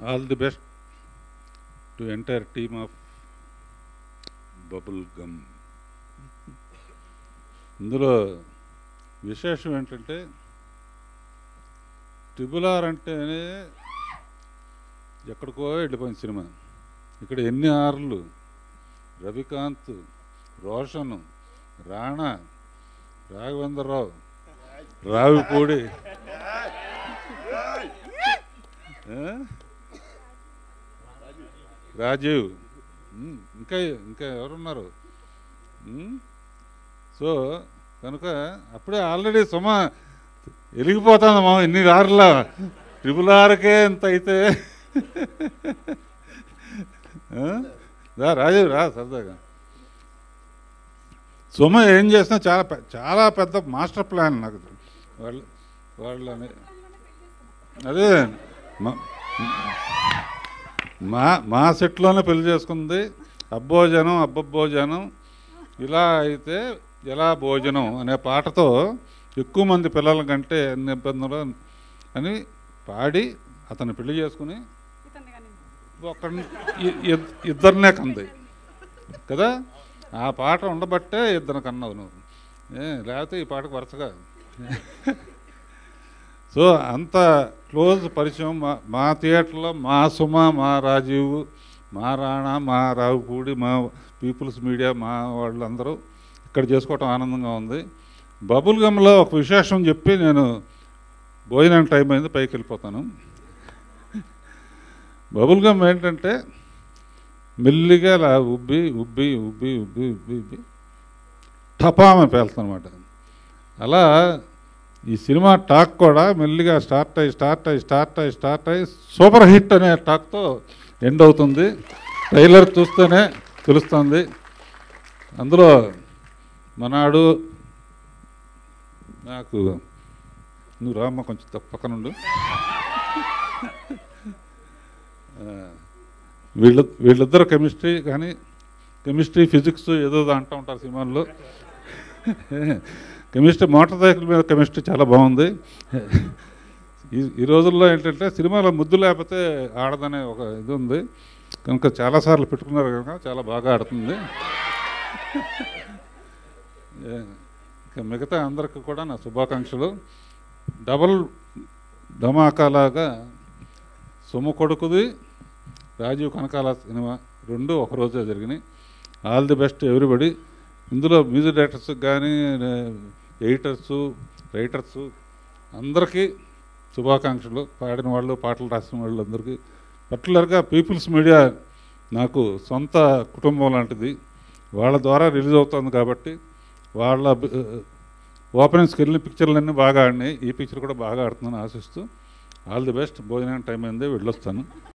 All the best to entire team of bubble gum ఇందులో విశేషం ఏంటంటే ట్రిబుల్ ఆర్ అంటేనే ఎక్కడికో వెళ్ళిపోయింది సినిమా ఇక్కడ ఎన్ని ఆర్లు రవికాంత్ రోషన్ రాణా రాఘవేంద్రరావు రావిపూడి ఆ? రాజీవ్ ఉమ్, ఇంకా ఇంకా ఎవరున్నారు ఉమ్, సో కనుక అప్పుడే ఆల్రెడీ సుమ వెలిగిపోతుంది మా ఇన్ని ఆరులా ట్రిపుల్ ఆర్కే ఎంత అయితే ఆ? రా రాజీవ్ రా సరదాగా సుమ ఏం చేసినా చాలా పె- చాలా పెద్ద మాస్టర్ ప్లాన్ నాకు వాళ్ళు వాళ్ళని అదే మా- మా మా సెట్లోనే పెళ్లి చేసుకుంది అబ్బోజనం అబ్బబ్బోజనం ఇలా అయితే ఎలా భోజనం అనే పాటతో ఎక్కువ మంది పిల్లల కంటే ఎన్ని ఇబ్బందులు అని పాడి అతను పెళ్లి చేసుకుని ఒకరిని ఇ- ఇద్- ఇద్దరినే కంది కదా ఆ పాట ఉండబట్టే ఇద్దరు కన్నావు నువ్వు ఏ లేకపోతే ఈ పాటకు వరుసగా సో అంత క్లోజ్ పరిచయం మా మా థియేటర్లో మా సుమ మా రాజీవ్ మా రాణా మా రావుపూడి మా పీపుల్స్ మీడియా మా వాళ్ళందరూ ఇక్కడ చేసుకోవటం ఆనందంగా ఉంది బబుల్ గమ్లో ఒక విశేషం చెప్పి నేను భోజనం టైం అయింది పైకి వెళ్ళిపోతాను బబుల్ గమ్ ఏంటంటే మెల్లిగా అలా ఉబ్బి ఉబ్బి ఉబ్బి ఉబ్బి ఉబ్బి ఉబ్బి టపామ పేలుతుందన్నమాట అలా ఈ సినిమా టాక్ కూడా మెల్లిగా స్టార్ట్ అయ్యి స్టార్ట్ అయ్యి స్టార్ట్ అయ్యి స్టార్ట్ అయ్యి సూపర్ హిట్ అనే టాక్తో ఎండ్ అవుతుంది ట్రైలర్ చూస్తేనే తెలుస్తుంది అందులో మనాడు నాకు నువ్వు రామ్మ కొంచెం తప్ప- పక్కనుండు ఆ, వీళ్ళ వీళ్ళిద్దరు కెమిస్ట్రీ కానీ కెమిస్ట్రీ ఫిజిక్స్ ఏదో అంటూ ఉంటారు సినిమాల్లో కెమిస్ట్రీ మోటార్ సైకిల్ మీద కెమిస్ట్రీ చాలా బాగుంది ఈ ఈ రోజుల్లో ఏంటంటే సినిమాలో ముద్దు లేకపోతే ఆడదనే ఒక ఇది ఉంది కనుక చాలాసార్లు పెట్టుకున్నారు కనుక చాలా బాగా ఆడుతుంది ఏ, ఇక మిగతా అందరికి కూడా నా శుభాకాంక్షలు డబల్ ధమాకాలాగా సొమ్ము కొడుకుది రాజీవ్ కనకాల సినిమా రెండు ఒకరోజే జరిగినాయి ఆల్ ది బెస్ట్ ఎవ్రీబడి ఇందులో మ్యూజిక్ డైరెక్టర్స్ కానీ ఎడిటర్సు రైటర్సు అందరికీ శుభాకాంక్షలు పాడిన వాళ్ళు పాటలు రాసిన వాళ్ళు అందరికీ పర్టికులర్గా పీపుల్స్ మీడియా నాకు సొంత కుటుంబం లాంటిది వాళ్ళ ద్వారా రిలీజ్ అవుతుంది కాబట్టి వాళ్ళ ఓపెనింగ్స్కి వెళ్ళిన పిక్చర్లన్నీ బాగా ఆడినాయి ఈ పిక్చర్ కూడా బాగా ఆడుతుందని ఆశిస్తూ ఆల్ ది బెస్ట్ భోజనం టైం అయింది వెళ్ళొస్తాను